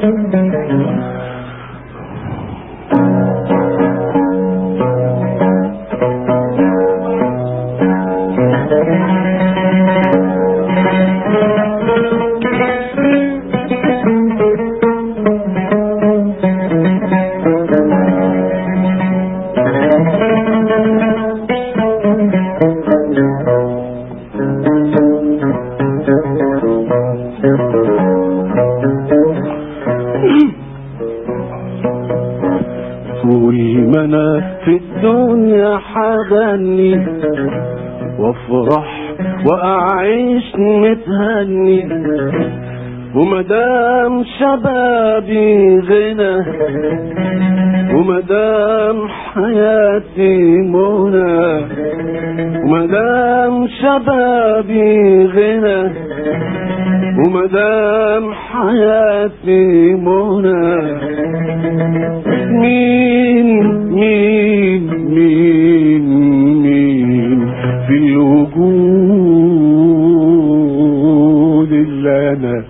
طول ما انا في الدنيا حغني وافرح واعيش متهني ومدام شبابي غنى ومدام حياتي منى ومدام شبابي غنى ومدام حياتي منى مين مين مين مين في الوجود اللي انا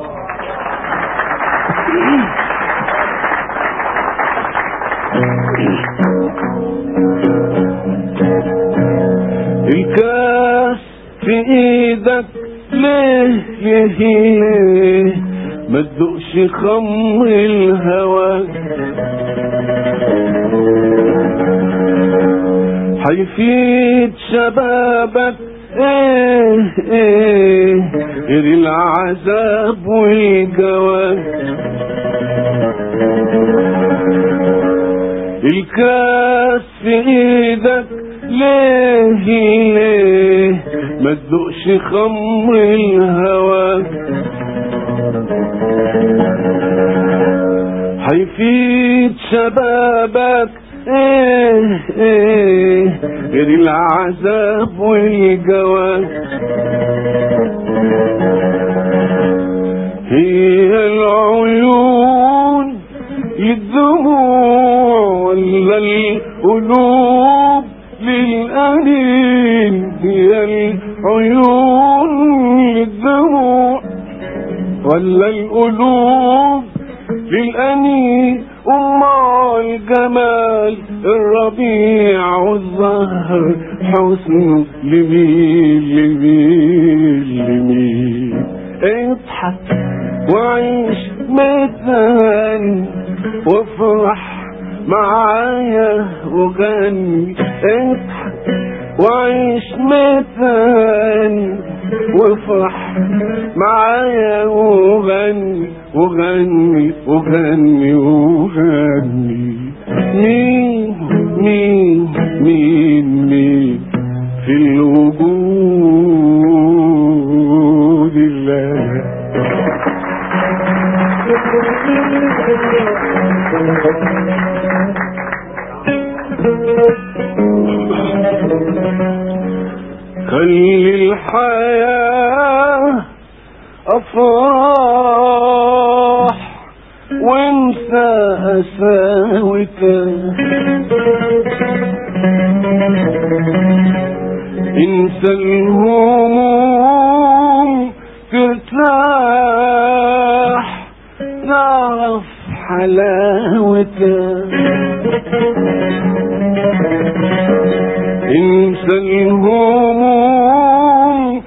الكاس في ايدك ليه ليه ليه ما تدوقش خمر الهوى حيفيد شبابك ايه ايه غير العذاب والجواب الكاس في ايدك ليه ليه ما تدوقش خمر الهوى حيفيد شبابك ايه ايه غير العذاب والجواب هي العيون الدموع ولا القلوب للأنين هي العيون الدموع ولا القلوب للأنين أمال جمال الربيع والزهر حسن لمين لمين لمين اضحك وعيش متهن وافرح معايا وغني اضحك وعيش متهن وافرح معايا وغني وغني وغني وغني مين مين مين مين في الوجود الله خلي الحياة أفراح وانسى أساوتك انسى الهموم ترتاح تعرف حلاوتك انسى الهموم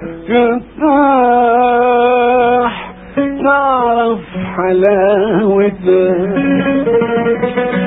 ترتاح تعرف حلاوتك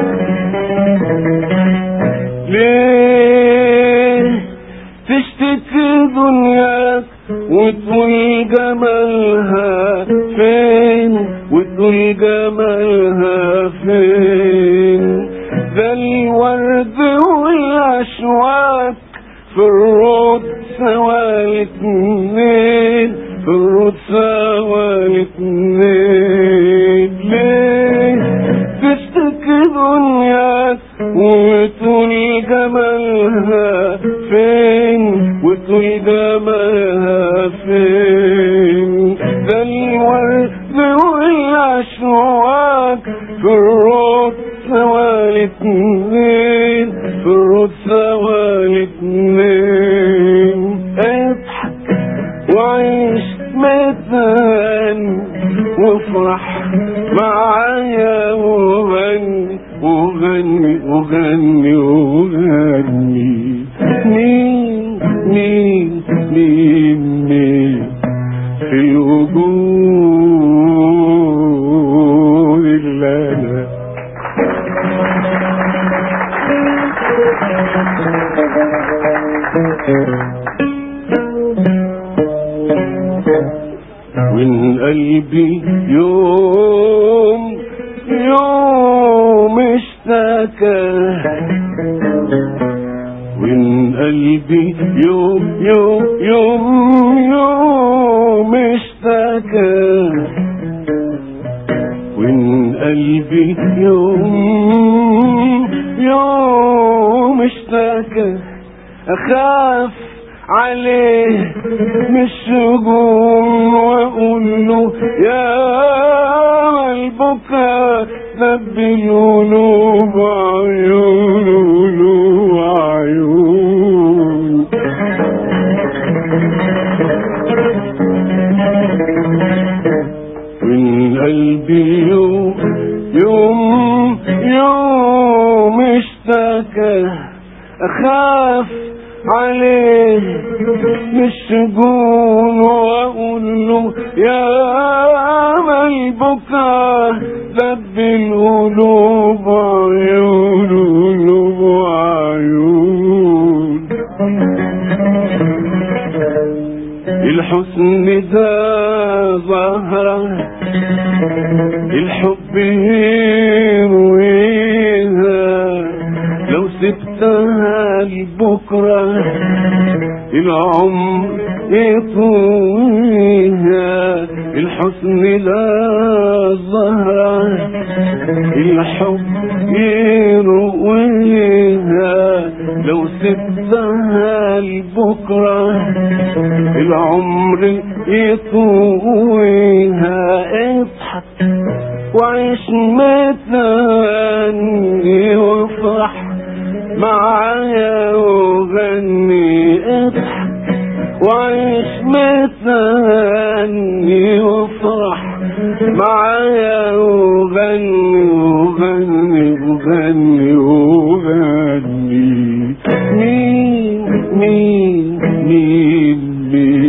ليه تشتكي دنياك وتقول جمالها فين وتقول جمالها فين ده الورد والاشواك في الرود سوا الاتنين في الرود سوا الاتنين ليه تشتكي دنياك وتقول جمالها فين وتقول جمالها فين ده الورد والاشواك في الرود سوا الاتنين في الرود سوا الاتنين اضحك وعيش متان وافرح معايا وغني وغني وغني وغني مين مين مين مين في الوجود اللي انا وإن قلبي يوم يوم اشتكى وإن قلبي يوم يوم يوم يوم اشتكى وإن قلبي يوم يوم اشتكى أخاف عليه مش سجون واقول له يا البكاء نبلوا له بعيونه له عيون من قلبي يوم يوم يوم اشتكى اخاف عليه مش سجون واقول له يا ما البكاء دب القلوب عيون قلوب عيون الحسن ده ظهره الحب يرويها لو سبتها لبكرة العمر يطويها الحسن لا ظهره الحب يرويها لو سبتها لبكرة العمر يطويها اضحك وعيش متاني وافرح معايا وغني اضحك وعيش متاني وافرح معايا وغني وغني وغني وغني مين مين مين مين